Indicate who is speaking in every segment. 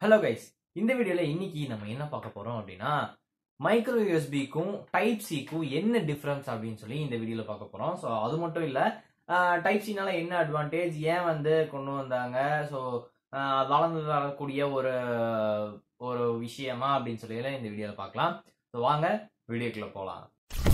Speaker 1: hello guys இந்த வீடியோல இன்னைக்கு நம்ம என்ன பார்க்க போறோம் அப்படின்னா மைக்ரோ யூஎஸ்பிக்கும் டைப் சிக்கும் என்ன டிஃபரன்ஸ் அப்படின்னு சொல்லி இந்த வீடியோல பார்க்க போறோம் ஸோ அது மட்டும் இல்ல டைப் சினால என்ன அட்வான்டேஜ் ஏன் வந்து கொண்டு வந்தாங்க ஸோ வளர்ந்து வரக்கூடிய ஒரு ஒரு விஷயமா அப்படின்னு சொல்லி இந்த வீடியோல பார்க்கலாம் ஸோ வாங்க வீடியோக்குள்ள போகலாம்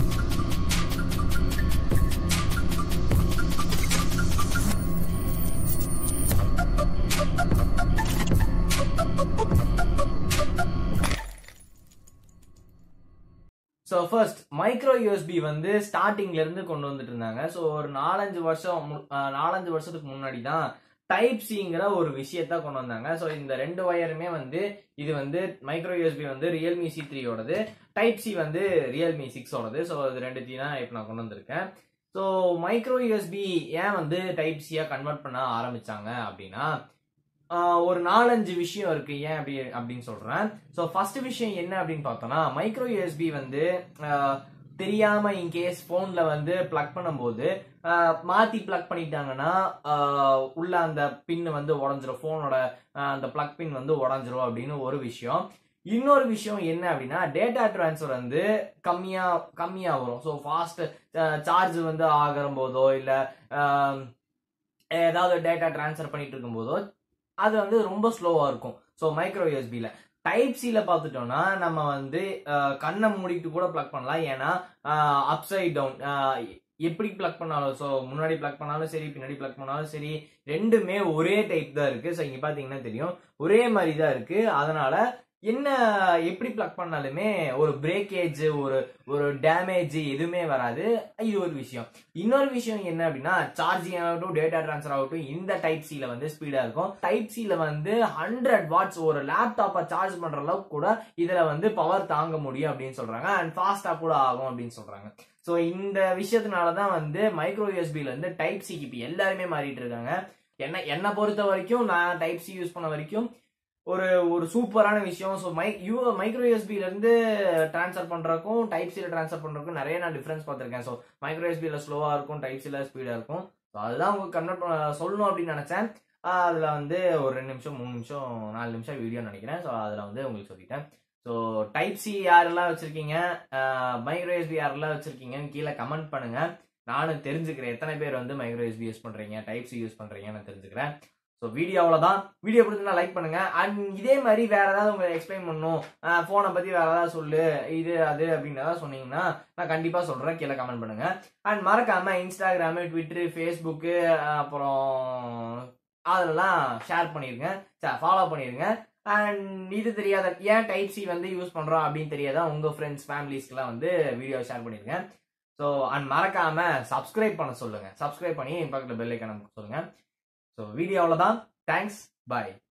Speaker 1: ஸோ ஃபர்ஸ்ட் மைக்ரோ யூஎஸ்பி வந்து ஸ்டார்டிங்ல இருந்து கொண்டு வந்துட்டு இருந்தாங்க ஸோ ஒரு நாலஞ்சு வருஷம் மு- அஹ் நாலஞ்சு வருஷத்துக்கு முன்னாடி தான் டைப் சிங்கிற ஒரு விஷயத்த கொண்டு வந்தாங்க ஸோ இந்த ரெண்டு ஒயருமே வந்து இது வந்து மைக்ரோ யூஎஸ்பி வந்து ரியல்மி சி த்ரீயோடது டைப் சி வந்து ரியல்மி சிக்ஸோடது ஸோ இது ரெண்டுத்தையும் தான் இப்போ நான் கொண்டு வந்திருக்கேன் ஸோ மைக்ரோ யூஎஸ்பி ஏன் வந்து டைப் சியா கன்வெர்ட் பண்ண ஆரம்பிச்சாங்க அப்படின்னா ஆஹ் ஒரு நாலஞ்சு விஷயம் இருக்கு ஏன் அப்படி அப்படின்னு சொல்றேன் ஸோ ஃபர்ஸ்ட் விஷயம் என்ன அப்படின்னு பார்த்தோம்னா மைக்ரோ யூஎஸ்பி வந்து ஆஹ் தெரியாம இன்கேஸ் போன்ல வந்து பிளக் பண்ணும்போது ஆஹ் மாத்தி பிளக் பண்ணிட்டாங்கன்னா ஆஹ் உள்ள அந்த பின் வந்து உடஞ்சிரும் போனோட அந்த பிளக் பின் வந்து உடஞ்சிரும் அப்படின்னு ஒரு விஷயம் இன்னொரு விஷயம் என்ன அப்படின்னா டேட்டா டிரான்ஸ்ஃபர் வந்து கம்மியா கம்மியா வரும் ஸோ ஃபாஸ்ட் சார்ஜ் வந்து ஆகிற போதோ இல்ல ஆஹ் ஏதாவது டேட்டா டிரான்ஸ்ஃபர் பண்ணிட்டு இருக்கும்போதோ அது வந்து ரொம்ப ஸ்லோவா இருக்கும் ஸோ மைக்ரோ யூஎஸ்பியில் டைப் சில பார்த்துட்டோம்னா நம்ம வந்து அஹ், கண்ணை மூடிட்டு கூட ப்ளக் பண்ணலாம் ஏன்னா அப்சைட் டவுன் எப்படி ப்ளக் பண்ணாலும் ஸோ முன்னாடி ப்ளக் பண்ணாலும் சரி பின்னாடி ப்ளக் பண்ணாலும் சரி ரெண்டுமே ஒரே டைப் தான் இருக்கு ஸோ இங்க பாத்தீங்கன்னா தெரியும் ஒரே மாதிரி தான் இருக்கு அதனால என்ன எப்படி ப்ளக் பண்ணாலுமே ஒரு பிரேக்கேஜ் ஒரு ஒரு டேமேஜ் எதுவுமே வராது இது ஒரு விஷயம் இன்னொரு விஷயம் என்ன அப்படின்னா சார்ஜிங் ஆகட்டும் டேட்டா ட்ரான்ஸ்ஃபர் ஆகட்டும் இந்த டைப் சில வந்து ஸ்பீடா இருக்கும் டைப் சில வந்து ஹண்ட்ரட் வாட்ஸ் ஒரு லேப்டாப்பை சார்ஜ் பண்ற அளவுக்கு கூட இதுல வந்து பவர் தாங்க முடியும் அப்படின்னு சொல்றாங்க அண்ட் ஃபாஸ்டா கூட ஆகும் அப்படின்னு சொல்றாங்க ஸோ இந்த விஷயத்தினால தான் வந்து மைக்ரோ யூஎஸ்பில இருந்து டைப் சிக்கு இப்போ எல்லாருமே மாறிட்டு இருக்காங்க என்ன என்னை பொறுத்த வரைக்கும் நான் டைப் சி யூஸ் பண்ண வரைக்கும் ஒரு ஒரு சூப்பரான விஷயம் ஸோ மை யூ மைக்ரோ யூஎஸ்பில இருந்து ட்ரான்ஸ்ஃபர் பண்றதுக்கும் டைப் சில ட்ரான்ஸ்ஃபர் பண்றதுக்கும் நிறைய நான் டிஃபரன்ஸ் பார்த்திருக்கேன் ஸோ மைக்ரோ யூஎஸ்பில ஸ்லோவா இருக்கும் டைப் சில ஸ்பீடா இருக்கும் ஸோ அதுதான் உங்களுக்கு கன்வெர்ட் சொல்லணும் அப்படின்னு நினைச்சேன் ஆஹ் அதுல வந்து ஒரு ரெண்டு நிமிஷம் மூணு நிமிஷம் நாலு நிமிஷம் வீடியோ நினைக்கிறேன் ஸோ அதுல வந்து உங்களுக்கு சொல்லிட்டேன் ஸோ டைப் சி யாரெல்லாம் வச்சிருக்கீங்க மைக்ரோ யூஎஸ்பி யாரெல்லாம் வச்சிருக்கீங்கன்னு கீழே கமெண்ட் பண்ணுங்க நானும் தெரிஞ்சுக்கிறேன் எத்தனை பேர் வந்து மைக்ரோ யூஎஸ்பி யூஸ் பண்றீங்க டைப் சி யூஸ் பண்றீங்கன்னு தெரிஞ்சுக்கிறேன் ஸோ வீடியோ அவ்வளோதான் வீடியோ பிடிச்சிருந்தா லைக் பண்ணுங்க அண்ட் இதே மாதிரி வேற ஏதாவது உங்களுக்கு எக்ஸ்பிளைன் பண்ணணும் ஃபோனை பத்தி வேற ஏதாவது சொல்லு இது அது அப்படின்னு ஏதாவது சொன்னீங்கன்னா நான் கண்டிப்பா சொல்றேன் கீழே கமெண்ட் பண்ணுங்க அண்ட் மறக்காம இன்ஸ்டாகிராமு ட்விட்டரு ஃபேஸ்புக்கு அப்புறம் அதெல்லாம் ஷேர் பண்ணிருங்க ஃபாலோ பண்ணிருங்க அண்ட் இது தெரியாத ஏன் டைப் சி வந்து யூஸ் பண்றோம் அப்படின்னு தெரியாத உங்க ஃப்ரெண்ட்ஸ் ஃபேமிலிஸ்க்குலாம் வந்து வீடியோ ஷேர் பண்ணிருங்க ஸோ அண்ட் மறக்காம சப்ஸ்கிரைப் பண்ண சொல்லுங்க சப்ஸ்கிரைப் பண்ணி பக்கத்தில் பெல் ஐக்கான சொல்லுங்க ஸோ வீடியோ அவ்வளோதான் தேங்க்ஸ் பாய்